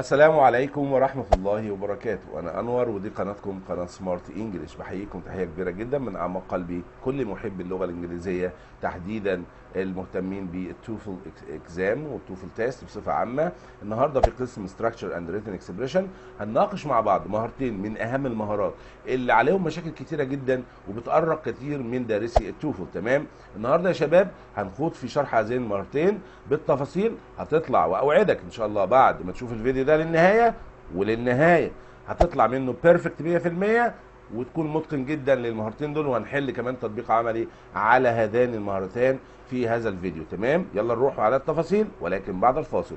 السلام عليكم ورحمة الله وبركاته أنا أنور ودي قناتكم قناة سمارت إنجلش بحييكم تحية كبيرة جدا من أعماق قلبي كل محب اللغة الإنجليزية تحديدا المهتمين بالتوفل اكزام والتوفل تيست بصفة عامة النهاردة في قسم ستراكشر اند ريتن اكسبريشن هنناقش مع بعض مهارتين من أهم المهارات اللي عليهم مشاكل كتيرة جدا وبتقرق كتير من دارسي التوفل تمام النهاردة يا شباب هنخوض في شرح هذين المهارتين بالتفاصيل هتطلع وأوعدك إن شاء الله بعد ما تشوف الفيديو ده للنهاية وللنهاية هتطلع منه بيرفكت 100% وتكون متقن جدا للمهارتين دول وهنحل كمان تطبيق عملي على هذان المهارتين في هذا الفيديو تمام يلا نروح على التفاصيل ولكن بعد الفاصل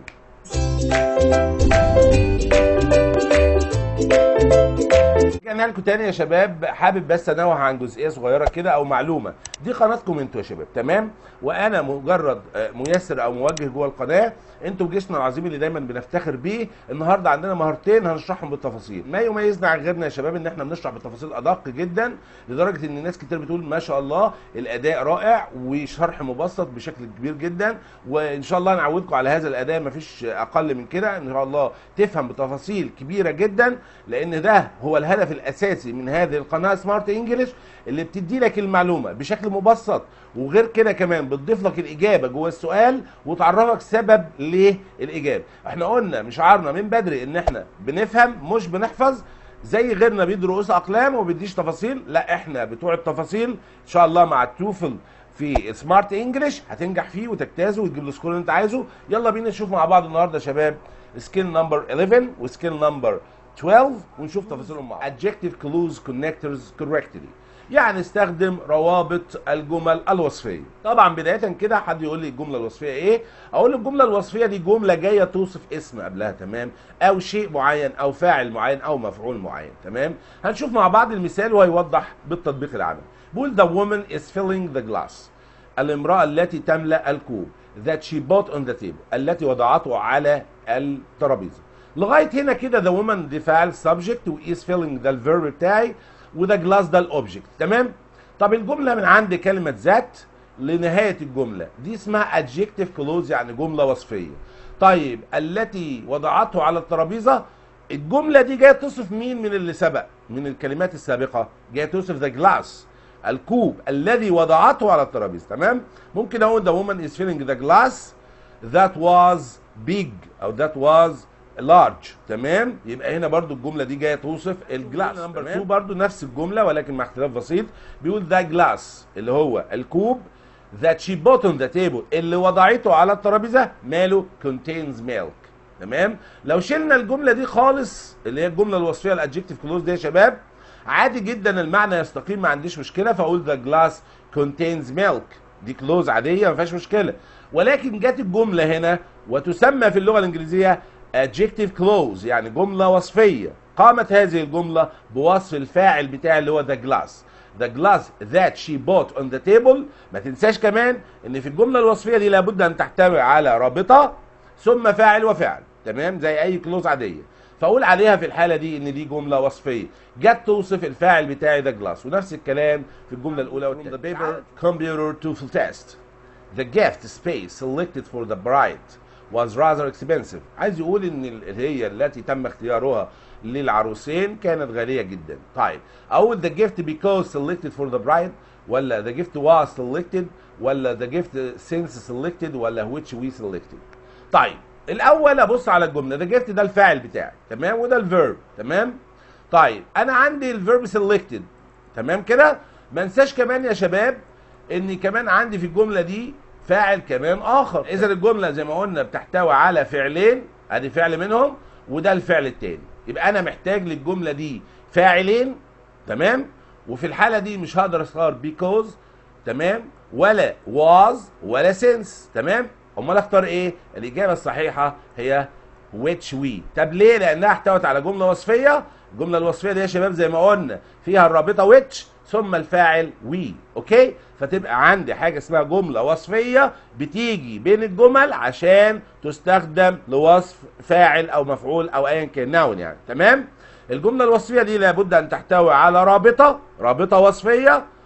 رجعنا لكم تاني يا شباب حابب بس انوه عن جزئيه صغيره كده او معلومه دي قناتكم انتوا يا شباب تمام وانا مجرد ميسر او موجه جوه القناه انتوا جيشنا العظيم اللي دايما بنفتخر بيه النهارده عندنا مهارتين هنشرحهم بالتفاصيل ما يميزنا عن غيرنا يا شباب ان احنا بنشرح بالتفاصيل ادق جدا لدرجه ان ناس كتير بتقول ما شاء الله الاداء رائع وشرح مبسط بشكل كبير جدا وان شاء الله نعودكم على هذا الاداء مفيش اقل من كده ان شاء الله تفهم بتفاصيل كبيره جدا لان ده هو الهدف الاساسي من هذه القناه سمارت انجلش اللي بتدي لك المعلومه بشكل مبسط وغير كده كمان بتضيف لك الاجابه جوه السؤال وتعرفك سبب ليه الاجابه احنا قلنا مش عارنا من بدري ان احنا بنفهم مش بنحفظ زي غيرنا بيدرس اقلام وبيديش تفاصيل لا احنا بتوع التفاصيل ان شاء الله مع التوفل في سمارت انجلش هتنجح فيه وتجتازه وتجيب السكور اللي انت عايزه يلا بينا نشوف مع بعض النهارده يا شباب سكيل نمبر 11 وسكيل نمبر 12 ونشوف تفاصيلهم مع adjective clues connectors correctly يعني استخدم روابط الجمل الوصفيه طبعا بدايه كده حد يقول لي الجمله الوصفيه ايه اقول الجمله الوصفيه دي جمله جايه توصف اسم قبلها تمام او شيء معين او فاعل معين او مفعول معين تمام هنشوف مع بعض المثال وهيوضح بالتطبيق العملي بيقول the woman is filling the glass الامراه التي تملا الكوب that she bought on the table التي وضعته على الترابيزه لغايه هنا كده the woman دي فاعل subject و is filling ده الفيرب بتاعي وده جلاس ده الاوبجكت تمام طب الجمله من عند كلمه ذات لنهايه الجمله دي اسمها adjective clause يعني جمله وصفيه طيب التي وضعته على الترابيزه الجمله دي جايه توصف مين من اللي سبق من الكلمات السابقه جايه توصف ذا جلاس الكوب الذي وضعته على الترابيزه تمام ممكن اقول the woman is filling the glass that was big او that was لارج تمام يبقى هنا برضو الجمله دي جايه توصف الجلاس نمبر 2 برضو نفس الجمله ولكن مع اختلاف بسيط بيقول ذا جلاس اللي هو الكوب that she bought on the table اللي وضعته على الترابيزه ماله contains milk تمام لو شلنا الجمله دي خالص اللي هي الجمله الوصفيه الادجكتيف كلوز دي يا شباب عادي جدا المعنى يستقيم ما عنديش مشكله فاقول ذا جلاس contains milk دي كلوز عاديه ما فيهاش مشكله ولكن جت الجمله هنا وتسمى في اللغه الانجليزيه adjective clause يعني جملة وصفية قامت هذه الجملة بوصف الفاعل بتاع اللي هو the glass the glass that she bought on the table ما تنساش كمان ان في الجملة الوصفية دي لابد ان تحتوي على رابطة ثم فاعل وفعل تمام زي اي كلوز عادية فاقول عليها في الحالة دي ان دي جملة وصفية جت توصف الفاعل بتاعي the glass ونفس الكلام في الجملة الاولى the paper computer TOEFL test the gift space selected for the bride was rather expensive عايز يقول ان اللي هي التي تم اختيارها للعروسين كانت غاليه جدا طيب اقول the gift because selected for the bride ولا the gift was selected ولا the gift since selected ولا which we selected طيب الاول ابص على الجمله the gift ده الفاعل بتاعي تمام وده الفيرب تمام طيب انا عندي الفيرب selected تمام كده ما انساش كمان يا شباب ان كمان عندي في الجمله دي فاعل كمان اخر اذا الجمله زي ما قلنا بتحتوي على فعلين ادي فعل منهم وده الفعل التاني يبقى انا محتاج للجمله دي فاعلين تمام وفي الحاله دي مش هقدر اختار because تمام ولا was ولا since تمام امال اختار ايه الاجابه الصحيحه هي which we طب ليه لانها احتوت على جمله وصفيه الجمله الوصفيه دي يا شباب زي ما قلنا فيها الرابطه which ثم الفاعل وي اوكي فتبقى عندي حاجه اسمها جمله وصفيه بتيجي بين الجمل عشان تستخدم لوصف فاعل او مفعول او ايا كان ناون يعني تمام الجمله الوصفيه دي لابد ان تحتوي على رابطه رابطه وصفيه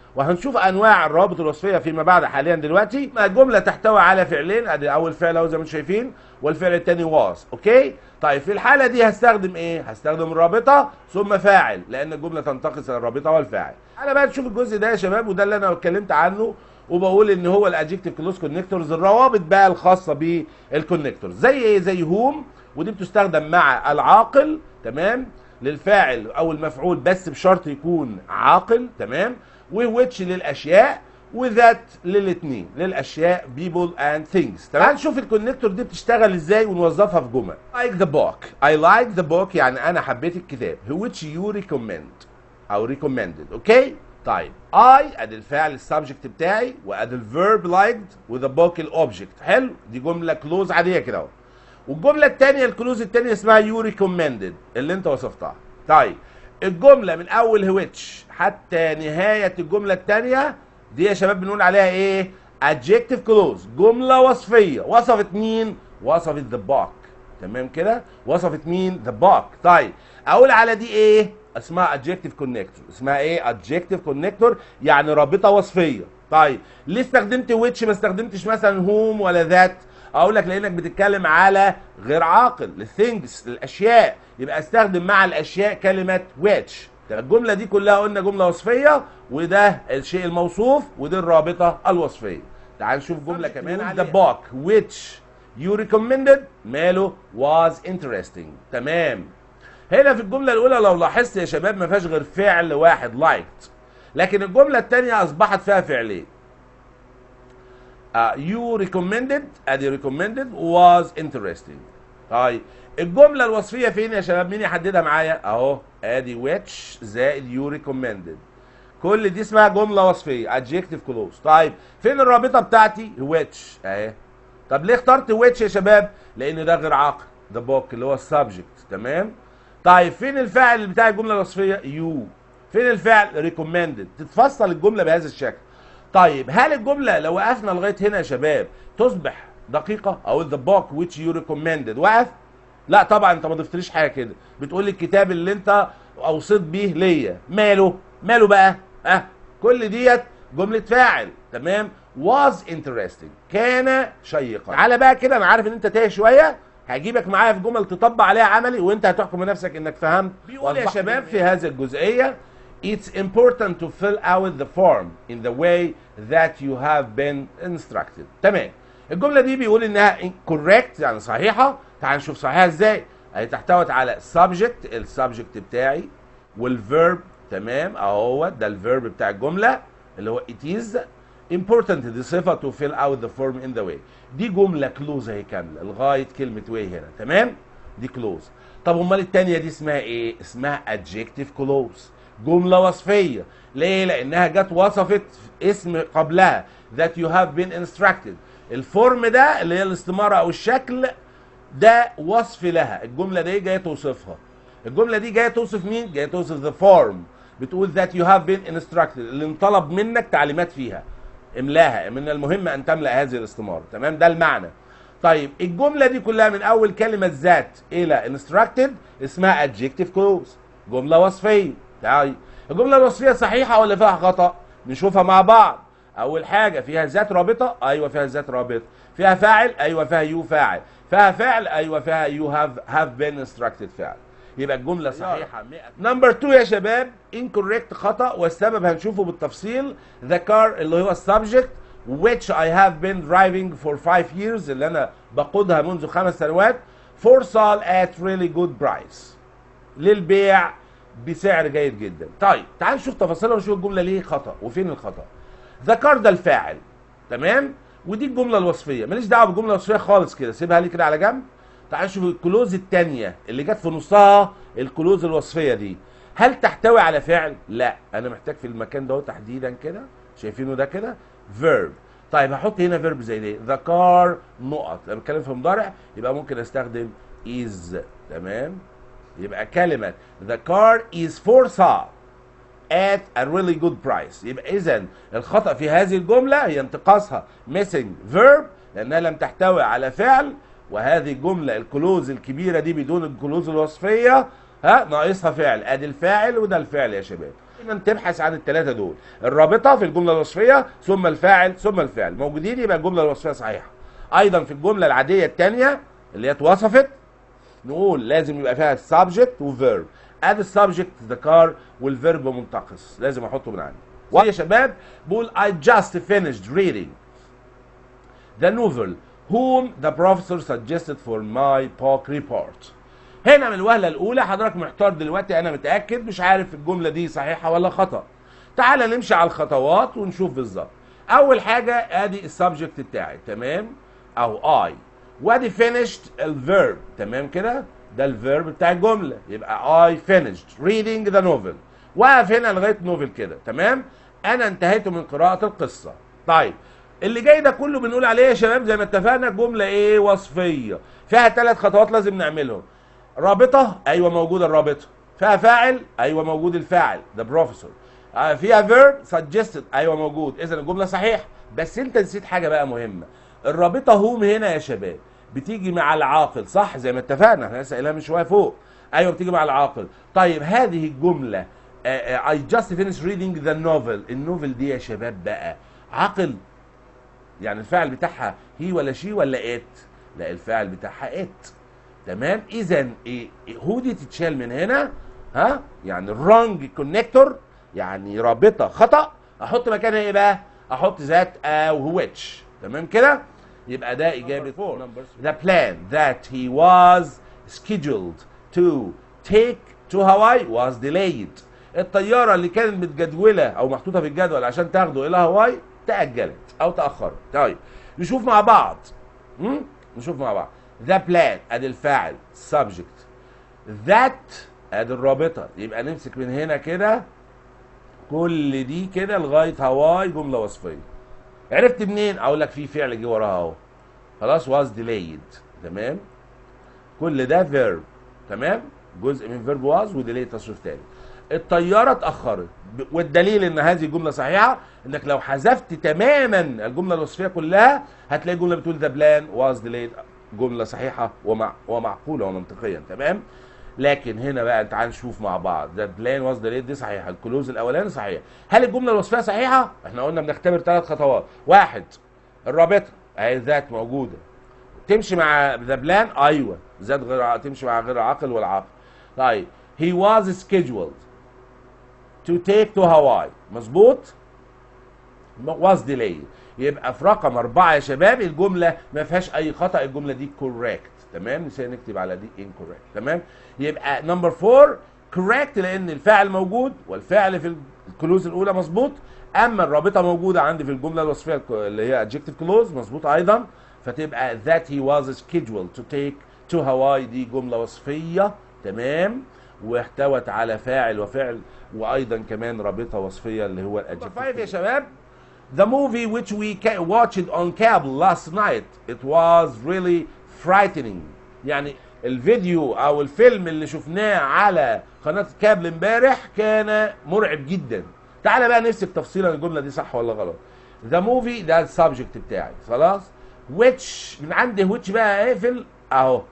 وهنشوف انواع الروابط الوصفيه فيما بعد حاليا دلوقتي الجمله تحتوي على فعلين ادي اول فعل اهو زي ما انتم شايفين والفعل الثاني واز اوكي طيب في الحاله دي هستخدم ايه هستخدم الرابطه ثم فاعل لان الجمله تنتقص الرابطه والفاعل انا بقى تشوف الجزء ده يا شباب وده اللي انا اتكلمت عنه وبقول ان هو الادجكتيف كلوز كونكتورز الروابط بقى الخاصه بالكونكتورز زي ايه زي هوم ودي بتستخدم مع العاقل تمام للفاعل او المفعول بس بشرط يكون عاقل تمام وويتش للاشياء وذات للاثنين للاشياء people and things تمام نشوف الكونكتور دي بتشتغل ازاي ونوظفها في جمل like the book I like the book يعني انا حبيت الكتاب which you recommend او recommended اوكي طيب I ادي الفعل السبجكت بتاعي وادي الفيرب liked وذا book الاوبجكت حلو دي جمله كلوز عاديه كده اهو والجمله الثانيه الكلوز الثانيه اسمها يو ريكومندد اللي انت وصفتها طيب الجمله من اول هويتش حتى نهايه الجمله الثانيه دي يا شباب بنقول عليها ايه adjective clause جمله وصفيه وصفت مين وصفت the book تمام كده وصفت مين the book طيب اقول على دي ايه اسمها adjective connector اسمها ايه adjective connector يعني رابطه وصفيه طيب ليه استخدمت which ما استخدمتش مثلا whom ولا ذات اقول لك لانك بتتكلم على غير عاقل الثينجز الاشياء يبقى استخدم مع الاشياء كلمه which الجمله دي كلها قلنا جمله وصفيه وده الشيء الموصوف ودي الرابطه الوصفيه تعال نشوف جمله كمان على the book which you recommended ماله was interesting تمام هنا في الجمله الاولى لو لاحظت يا شباب ما فيهاش غير فعل واحد liked لكن الجمله الثانيه اصبحت فيها فعلين uh, you recommended ادي recommended was interesting طيب الجمله الوصفيه فين يا شباب مين يحددها معايا اهو ادي which زائد you recommended كل دي اسمها جمله وصفيه adjective clause طيب فين الرابطه بتاعتي which اهي طب ليه اخترت which يا شباب لان ده غير عاقل the book اللي هو السبجكت تمام طيب فين الفاعل بتاع الجمله الوصفيه you فين الفعل recommended تتفصل الجمله بهذا الشكل طيب هل الجمله لو وقفنا لغايه هنا يا شباب تصبح دقيقه او the book which you recommended وقف لا طبعا انت ما ضفتليش حاجه كده بتقول لي الكتاب اللي انت اوصيت بيه ليا ماله ماله بقى اه كل ديت جمله فاعل تمام was interesting كان شيقا تعالى بقى كده انا عارف ان انت تايه شويه هجيبك معايا في جمل تطبق عليها عملي وانت هتحكم بنفسك انك فهمت بيقول يا شباب في هذه الجزئيه It's important to fill out the form in the way that you have been instructed. تمام. الجملة دي بيقول إنها correct يعني صحيحة. تعال نشوف صحيحة إزاي. هي تحتوت على subject السبجكت بتاعي والverb تمام أهو ده الverb بتاع الجملة اللي هو it is important دي صفة to fill out the form in the way. دي جملة كلوز اهي كاملة لغاية كلمة way هنا تمام؟ دي كلوز. طب أمال التانية دي اسمها إيه؟ اسمها adjective clause. جمله وصفيه ليه لانها جت وصفت اسم قبلها that you have been instructed الفورم ده اللي هي الاستماره او الشكل ده وصف لها الجمله دي جايه توصفها الجمله دي جايه توصف مين جايه توصف the form بتقول that you have been instructed اللي انطلب منك تعليمات فيها املاها من المهم ان تملا هذه الاستماره تمام ده المعنى طيب الجمله دي كلها من اول كلمه ذات الى instructed اسمها adjective clause جمله وصفيه طيب الجمله الوصفيه صحيحه ولا فيها خطا نشوفها مع بعض اول حاجه فيها ذات رابطه ايوه فيها ذات رابطه فيها فاعل ايوه فيها يو فاعل فيها فعل ايوه فيها يو هاف هاف بين انستراكتد فعل يبقى الجمله صحيحه 100 نمبر 2 يا شباب incorrect خطا والسبب هنشوفه بالتفصيل the car اللي هو السبجكت which I have been driving for five years اللي انا بقودها منذ خمس سنوات for sale at really good price للبيع بسعر جيد جدا طيب تعال نشوف تفاصيلها ونشوف الجمله ليه خطا وفين الخطا ذكر ده الفاعل تمام ودي الجمله الوصفيه ماليش دعوه بالجمله الوصفيه خالص كده سيبها لي كده على جنب تعال نشوف الكلوز الثانيه اللي جت في نصها الكلوز الوصفيه دي هل تحتوي على فعل لا انا محتاج في المكان ده تحديدا كده شايفينه ده كده فيرب طيب هحط هنا فيرب زي ايه ذا كار نقط لما بتكلم في مضارع يبقى ممكن استخدم is تمام يبقى كلمة the car is for sale at a really good price يبقى إذا الخطأ في هذه الجملة هي انتقاصها missing verb لأنها لم تحتوي على فعل وهذه الجملة الكلوز الكبيرة دي بدون الكلوز الوصفية ها ناقصها فعل ادي الفاعل وده الفعل يا شباب دايما تبحث عن الثلاثه دول الرابطه في الجمله الوصفيه ثم الفاعل ثم الفعل موجودين يبقى الجمله الوصفيه صحيحه ايضا في الجمله العاديه الثانيه اللي هي اتوصفت نقول لازم يبقى فيها subject وفيرب ادي السبجكت ذكر والفيرب منتقص لازم احطه من عندي يا شباب بقول I just finished reading the novel whom the professor suggested for my book report هنا من الوهله الاولى حضرتك محتار دلوقتي انا متاكد مش عارف الجمله دي صحيحه ولا خطا تعال نمشي على الخطوات ونشوف بالظبط اول حاجه ادي السبجكت بتاعي تمام او I وادي finished الفيرب تمام كده ده الفيرب بتاع الجمله يبقى I finished reading the novel واقف هنا لغايه نوفل كده تمام انا انتهيت من قراءه القصه طيب اللي جاي ده كله بنقول عليه يا شباب زي ما اتفقنا جمله ايه وصفيه فيها ثلاث خطوات لازم نعملهم رابطه ايوه موجوده الرابطه فيها فاعل ايوه موجود الفاعل ده بروفيسور آه، فيها فيرب سجستد ايوه موجود اذا الجمله صحيحه بس انت نسيت حاجه بقى مهمه الرابطه هوم هنا يا شباب بتيجي مع العاقل صح زي ما اتفقنا احنا لسه قايلها من شويه فوق ايوه بتيجي مع العاقل طيب هذه الجمله اي جاست فينيش ريدنج ذا نوفل النوفل دي يا شباب بقى عاقل يعني الفاعل بتاعها هي ولا شي ولا ات لا الفاعل بتاعها ات تمام اذا إيه هو دي تتشال من هنا ها يعني الرونج كونكتور يعني رابطه خطا احط مكانها ايه بقى احط ذات او which تمام كده يبقى ده اجابه فور the plan that he was scheduled to take to Hawaii was delayed الطياره اللي كانت متجدوله او محطوطه في الجدول عشان تاخده الى هاواي تاجلت او تاخرت طيب نشوف مع بعض مم؟ نشوف مع بعض the plan ادي الفاعل subject that ادي الرابطه يبقى نمسك من هنا كده كل دي كده لغايه هواي جمله وصفيه عرفت منين اقول لك في فعل جه وراها اهو خلاص was delayed تمام كل ده verb تمام جزء من verb was وديلي تصريف تاني الطياره اتاخرت ب- والدليل ان هذه جمله صحيحه انك لو حذفت تماما الجمله الوصفيه كلها هتلاقي جمله بتقول ذا بلان واز ديليد جمله صحيحه ومع ومعقوله ومنطقيا تمام لكن هنا بقى تعال نشوف مع بعض ذا بلان واز ديليد دي صحيحه الكلوز الاولاني صحيح هل الجمله الوصفيه صحيحه احنا قلنا بنختبر ثلاث خطوات واحد الرابطه اهي ذات موجوده تمشي مع ذا بلان ايوه ذات غير ع- تمشي مع غير عاقل والعاقل طيب he was scheduled to take to Hawaii مظبوط was delayed يبقى في رقم أربعة يا شباب الجملة ما فيهاش أي خطأ الجملة دي correct تمام نسينا نكتب على دي incorrect تمام يبقى نمبر فور correct لأن الفاعل موجود والفعل في الكلوز الأولى مظبوط أما الرابطة موجودة عندي في الجملة الوصفية الك- اللي هي adjective clause مظبوط أيضا فتبقى that he was scheduled to take to Hawaii دي جملة وصفية تمام واحتوت على فاعل وفعل وايضا كمان رابطه وصفيه اللي هو الادجكتيف يا شباب The movie which we ca- watched on cable last night it was really frightening يعني الفيديو او الفيلم اللي شفناه على قناه كابل امبارح كان مرعب جدا تعالى بقى نمسك تفصيلا الجمله دي صح ولا غلط The movie ده السبجكت بتاعي خلاص which من عندي which بقى اقفل اهو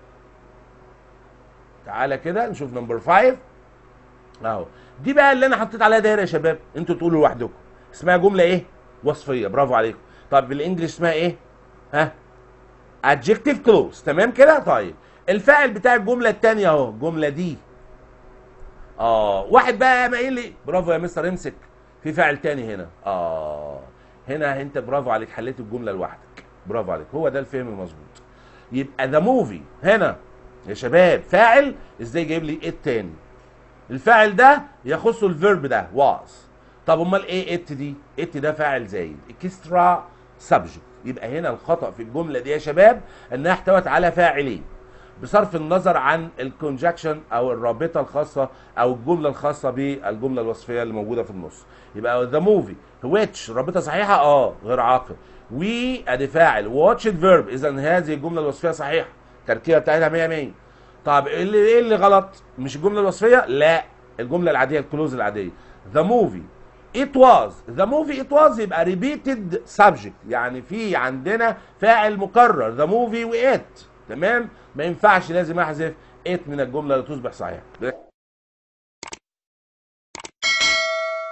تعالى كده نشوف نمبر 5 اهو دي بقى اللي انا حطيت عليها دايره يا شباب انتوا تقولوا لوحدكم اسمها جمله ايه وصفيه برافو عليكم طب بالانجلش اسمها ايه ها adjective clause تمام كده طيب الفاعل بتاع الجمله الثانيه اهو الجمله دي اه واحد بقى قام قايل لي برافو يا مستر امسك في فاعل تاني هنا اه هنا انت برافو عليك حليت الجمله لوحدك برافو عليك هو ده الفهم المظبوط يبقى ذا موفي هنا يا شباب فاعل ازاي جايب لي ايه التاني الفاعل ده يخصه الفيرب ده واز طب امال ايه ات دي ات ده فاعل زايد اكسترا سبجكت يبقى هنا الخطا في الجمله دي يا شباب انها احتوت على فاعلين بصرف النظر عن الكونجكشن او الرابطه الخاصه او الجمله الخاصه بالجمله الوصفيه اللي موجوده في النص يبقى ذا موفي which رابطه صحيحه اه غير عاقل وي ادي فاعل واتش الفيرب اذا هذه الجمله الوصفيه صحيحه التركيبه بتاعتها 100 100 طب ايه اللي ايه اللي غلط مش الجمله الوصفيه لا الجمله العاديه الكلوز العاديه ذا موفي it was the movie it was يبقى repeated subject يعني في عندنا فاعل مكرر the movie و it تمام ما ينفعش لازم احذف it من الجمله اللي تصبح صحيحه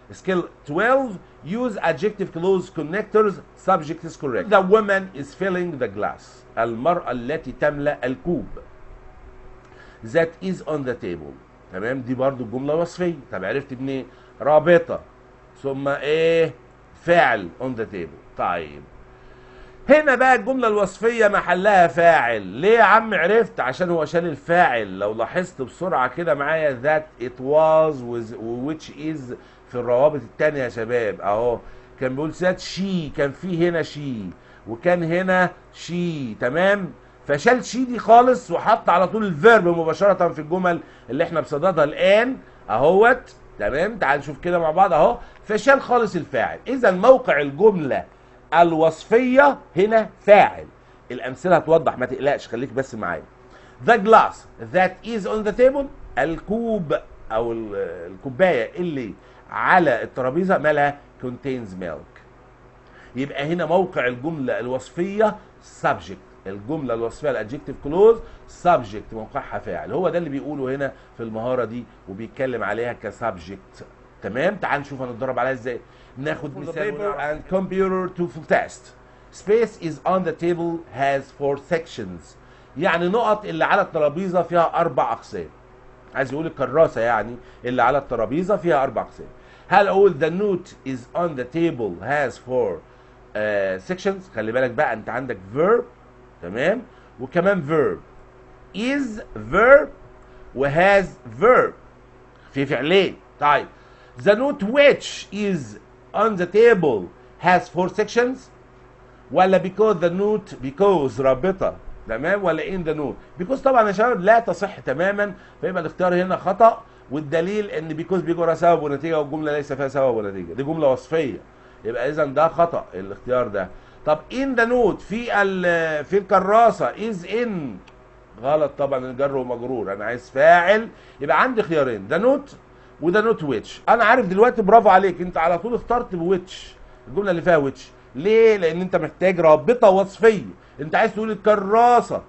skill 12 use adjective clause connectors subject is correct the woman is filling the glass المرأة التي تملأ الكوب that is on the table تمام دي برضو الجملة وصفية طب عرفت منين رابطة ثم ايه فعل on the table طيب هنا بقى الجملة الوصفية محلها فاعل ليه يا عم عرفت عشان هو شال الفاعل لو لاحظت بسرعة كده معايا that it was with which is في الروابط التانية يا شباب اهو كان بيقول that she كان في هنا she وكان هنا she تمام فشال شي دي خالص وحط على طول الفيرب مباشرة في الجمل اللي احنا بصددها الآن اهوت تمام تعال نشوف كده مع بعض اهو فشال خالص الفاعل اذا موقع الجملة الوصفية هنا فاعل الأمثلة هتوضح ما تقلقش خليك بس معايا The glass that is on the table الكوب أو ال- الكوباية اللي على الترابيزة مالها contains milk يبقى هنا موقع الجملة الوصفية subject الجملة الوصفية الادجكتيف كلوز subject موقعها فاعل هو ده اللي بيقوله هنا في المهارة دي وبيتكلم عليها كسبجكت تمام تعال نشوف هنتدرب عليها ازاي ناخد مثال paper and computer to full test space is on the table has four sections يعني نقط اللي على الترابيزة فيها أربع أقسام عايز يقول الكراسة يعني اللي على الترابيزة فيها أربع أقسام هل أقول the note is on the table has four uh, sections خلي بالك بقى أنت عندك verb تمام وكمان verb is verb وhas verb في فعلين طيب the note which is on the table has four sections ولا because the note because رابطه تمام ولا in the note because طبعا يا شباب لا تصح تماما فيبقى الاختيار هنا خطا والدليل ان because بيجي ورا سبب ونتيجه والجمله ليس فيها سبب ونتيجه دي جمله وصفيه يبقى اذا ده خطا الاختيار ده طب in the note في ال- في الكراسه is in غلط طبعا الجر ومجرور انا عايز فاعل يبقى عندي خيارين ده نوت وده نوت ويتش انا عارف دلوقتي برافو عليك انت على طول اخترت بويتش الجمله اللي فيها ويتش ليه لان انت محتاج رابطه وصفيه انت عايز تقول الكراسه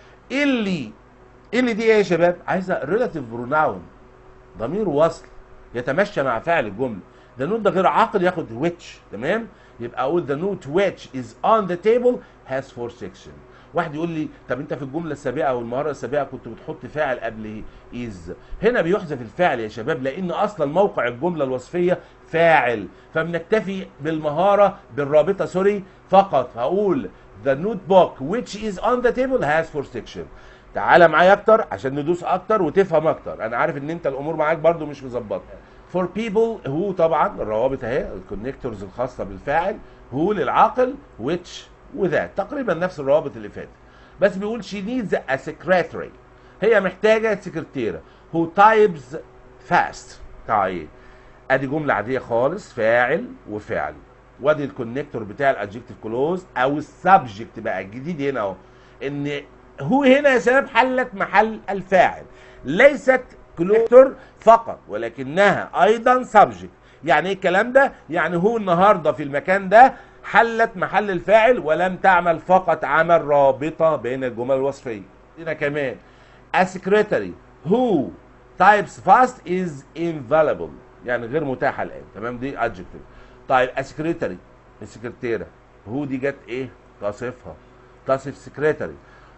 اللي اللي دي ايه يا شباب عايزه ريلاتيف بروناون ضمير وصل يتمشى مع فاعل الجمله ده نوت ده غير عاقل ياخد ويتش تمام يبقى اقول the note which is on the table has four section واحد يقول لي طب انت في الجمله السابقه او المهاره السابقه كنت بتحط فاعل قبل is هنا بيحذف الفاعل يا شباب لان اصلا موقع الجمله الوصفيه فاعل فبنكتفي بالمهاره بالرابطه سوري فقط هقول the notebook which is on the table has four section تعالى معايا اكتر عشان ندوس اكتر وتفهم اكتر انا عارف ان انت الامور معاك برضو مش مظبطه for people who طبعا الروابط اهي الكونكتورز الخاصه بالفاعل who للعاقل which وذات تقريبا نفس الروابط اللي فاتت بس بيقول she needs a secretary هي محتاجه سكرتيره who types fast طيب ادي جمله عاديه خالص فاعل وفعل وادي الكونكتور بتاع الادجكتيف كلوز او السبجكت بقى الجديد هنا اهو ان هو هنا يا شباب حلت محل الفاعل ليست كونكتور فقط ولكنها ايضا سبجكت يعني ايه الكلام ده يعني هو النهارده في المكان ده حلت محل الفاعل ولم تعمل فقط عمل رابطه بين الجمل الوصفيه هنا كمان a secretary who types fast is invaluable يعني غير متاحه الان تمام دي adjective طيب a secretary السكرتيره هو دي جت ايه تصفها تصف سكرتري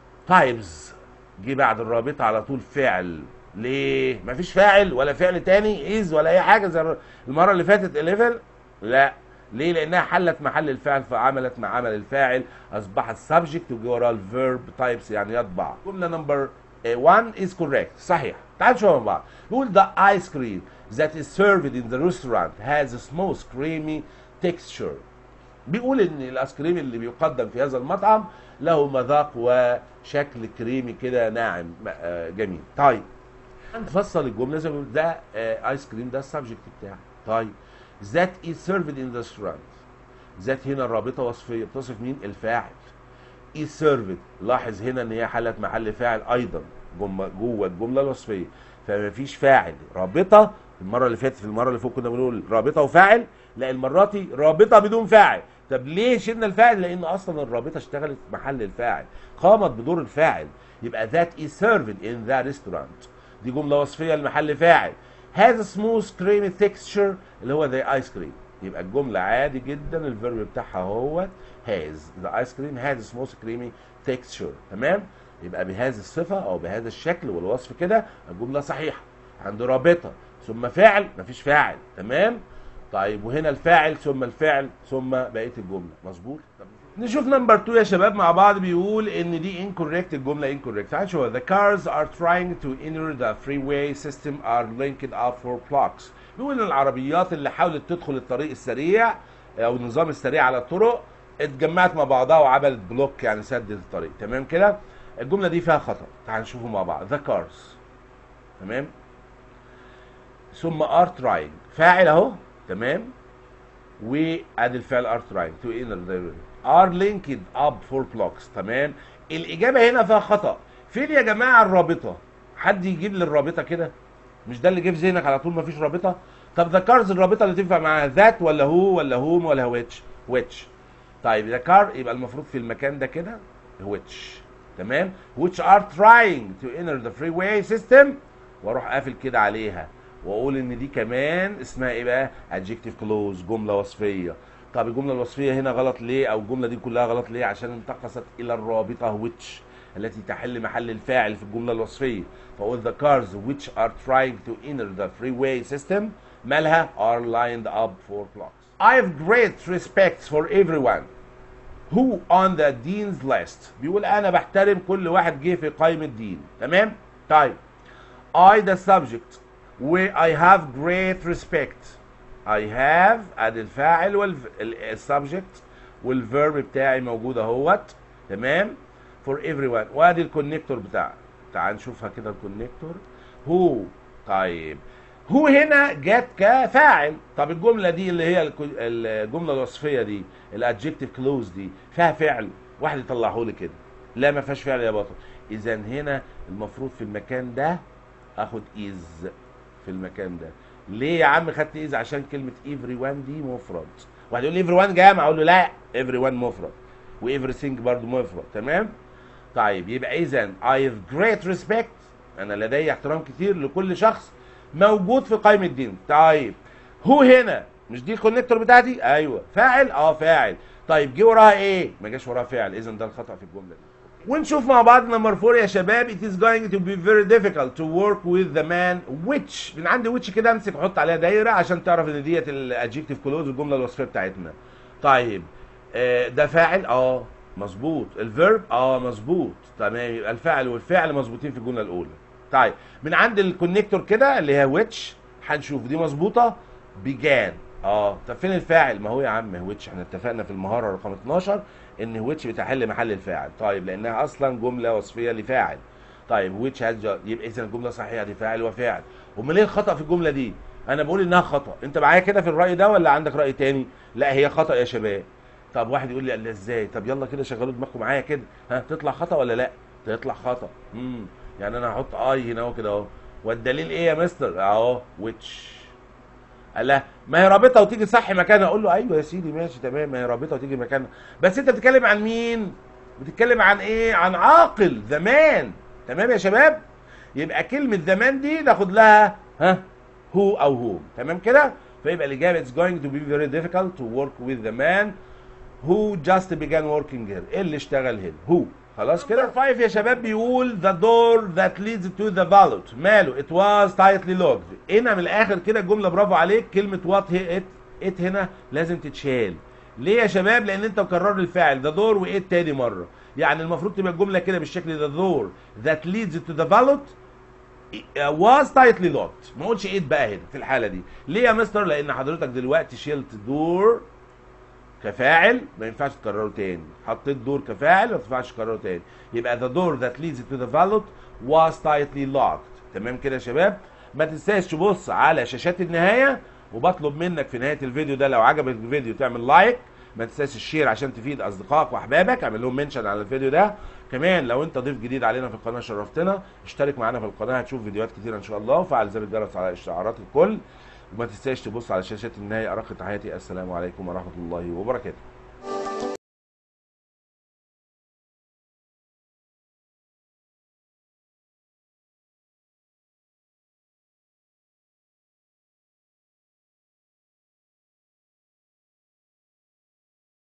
تايبز جه بعد الرابطه على طول فعل ليه مفيش فاعل ولا فعل تاني از ولا اي حاجه زي المره اللي فاتت 11 لا ليه لانها حلت محل الفعل فعملت مع عمل الفاعل اصبحت سبجكت وجه وراها الفيرب تايبس يعني يطبع جمله نمبر 1 is correct صحيح تعال نشوفها مع بعض بيقول the ice cream that is served in the restaurant has a smooth creamy texture بيقول ان الايس كريم اللي بيقدم في هذا المطعم له مذاق وشكل كريمي كده ناعم آه، جميل طيب نفصل الجمله زي ما بيقول ده آه، ايس كريم ده السبجكت بتاعي طيب that is served in the restaurant ذات هنا الرابطه وصفيه بتصف مين الفاعل is served لاحظ هنا ان هي حلت محل فاعل ايضا جمله جوه الجمله الوصفيه فما فيش فاعل رابطه المره اللي فاتت في المره اللي فوق كنا بنقول رابطه وفاعل لا المره دي رابطه بدون فاعل طب ليه شلنا الفاعل لان اصلا الرابطه اشتغلت في محل الفاعل قامت بدور الفاعل يبقى that is served in the restaurant دي جمله وصفيه لمحل فاعل has a smooth creamy texture اللي هو زي ايس كريم يبقى الجملة عادي جدا الفيرب بتاعها هو has the ice cream has a smooth creamy texture تمام يبقى بهذه الصفة او بهذا الشكل والوصف كده الجملة صحيحة عنده رابطة ثم فاعل مفيش فاعل تمام طيب وهنا الفاعل ثم الفعل ثم بقية الجملة مظبوط طب نشوف نمبر 2 يا شباب مع بعض بيقول ان دي incorrect الجمله incorrect تعال نشوف the cars are trying to enter the freeway system are linked up for blocks بيقول ان العربيات اللي حاولت تدخل الطريق السريع او النظام السريع على الطرق اتجمعت مع بعضها وعملت بلوك يعني سدت الطريق تمام كده الجمله دي فيها خطا تعال نشوفه مع بعض the cars تمام ثم are trying فاعل اهو تمام وادي الفعل ار تراينج تو انر ار لينكد اب فور بلوكس تمام الاجابه هنا فيها خطا فين يا جماعه الرابطه حد يجيب لي الرابطه كده مش ده اللي جه في ذهنك على طول مفيش رابطه طب ذا كارز الرابطه اللي تنفع معاها ذات ولا هو ولا هوم ولا ويتش ويتش طيب ذا كار يبقى المفروض في المكان ده كده ويتش تمام which are trying to enter the freeway system واروح قافل كده عليها واقول ان دي كمان اسمها ايه بقى adjective clause جمله وصفيه طب الجمله الوصفيه هنا غلط ليه او الجمله دي كلها غلط ليه عشان انتقصت الى الرابطه which التي تحل محل الفاعل في الجمله الوصفيه فاقول the cars which are trying to enter the freeway system مالها are lined up for blocks I have great respect for everyone who on the dean's list بيقول انا بحترم كل واحد جه في قائمه دين تمام طيب I the subject where I have great respect I have ادي الفاعل والسبجكت والفيرب بتاعي موجود اهوت تمام for everyone وادي الكونكتور بتاعي تعال نشوفها كده الكونكتور هو طيب هو هنا جت كفاعل طب الجمله دي اللي هي الكو- الجمله الوصفيه دي الادجكتيف كلوز دي فيها فعل واحد يطلعه لي كده لا ما فيهاش فعل يا بطل اذا هنا المفروض في المكان ده اخد از في المكان ده ليه يا عم خدت از عشان كلمه ايفري وان دي مفرد واحد يقول لي ايفري وان جامع اقول له لا ايفري وان مفرد وايفري ثينج برضه مفرد تمام طيب يبقى اذا I have great respect انا لدي احترام كتير لكل شخص موجود في قائمه الدين طيب هو هنا مش دي الكونكتور بتاعتي ايوه فاعل اه فاعل طيب جه وراها ايه ما جاش وراها فعل اذا ده الخطا في الجمله دي ونشوف مع بعض نمبر 4 يا شباب it is going to be very difficult to work with the man which من عندي which كده امسك احط عليها دايره عشان تعرف ان ديت الادجكتيف كلوز الجمله الوصفيه بتاعتنا طيب آه، ده فاعل اه مظبوط الفيرب اه مظبوط تمام يبقى الفاعل والفعل مظبوطين في الجمله الاولى طيب من عند الكونكتور كده اللي هي which هنشوف دي مظبوطه began اه طب فين الفاعل ما هو يا عم which احنا اتفقنا في المهاره رقم 12 ان which بتحل محل الفاعل طيب لانها اصلا جمله وصفيه لفاعل طيب which has just يبقى اذا الجمله صحيحه دي فاعل وفاعل امال ايه الخطا في الجمله دي انا بقول انها خطا انت معايا كده في الراي ده ولا عندك راي تاني لا هي خطا يا شباب طب واحد يقول لي قال لي ازاي طب يلا كده شغلوا دماغكم معايا كده ها تطلع خطا ولا لا تطلع خطا امم يعني انا هحط اي هنا اهو كده اهو والدليل ايه يا مستر اهو which قال لها ما هي رابطه وتيجي صح مكانها اقول له ايوه يا سيدي ماشي تمام ما هي رابطه وتيجي مكانها بس انت بتتكلم عن مين بتتكلم عن ايه عن عاقل زمان تمام يا شباب يبقى كلمه زمان دي ناخد لها ها هو او هو تمام كده فيبقى الاجابه it's going to be very difficult to work with the man who just began working here إيه اللي اشتغل هنا هو خلاص كده 5 يا شباب بيقول the door that leads to the vault ماله it was tightly locked هنا من الاخر كده الجمله برافو عليك كلمه what هي it it هنا لازم تتشال ليه يا شباب لان انت مكرر الفاعل the door وات تاني مره يعني المفروض تبقى الجمله كده بالشكل ده the door that leads to the vault was tightly locked ما قلتش ايد بقى هنا في الحاله دي ليه يا مستر لان حضرتك دلوقتي شلت دور كفاعل ما ينفعش تكرره تاني حطيت دور كفاعل ما ينفعش تكرره تاني يبقى the door that leads to the vault was tightly locked تمام كده يا شباب ما تنساش تبص على شاشات النهايه وبطلب منك في نهايه الفيديو ده لو عجبك الفيديو تعمل لايك ما تنساش الشير عشان تفيد اصدقائك واحبابك اعمل لهم منشن على الفيديو ده كمان لو انت ضيف جديد علينا في القناه شرفتنا اشترك معانا في القناه هتشوف فيديوهات كتير ان شاء الله وفعل زر الجرس على اشعارات الكل وما تنساش تبص على شاشات النهايه ارق تحياتي السلام عليكم ورحمه الله وبركاته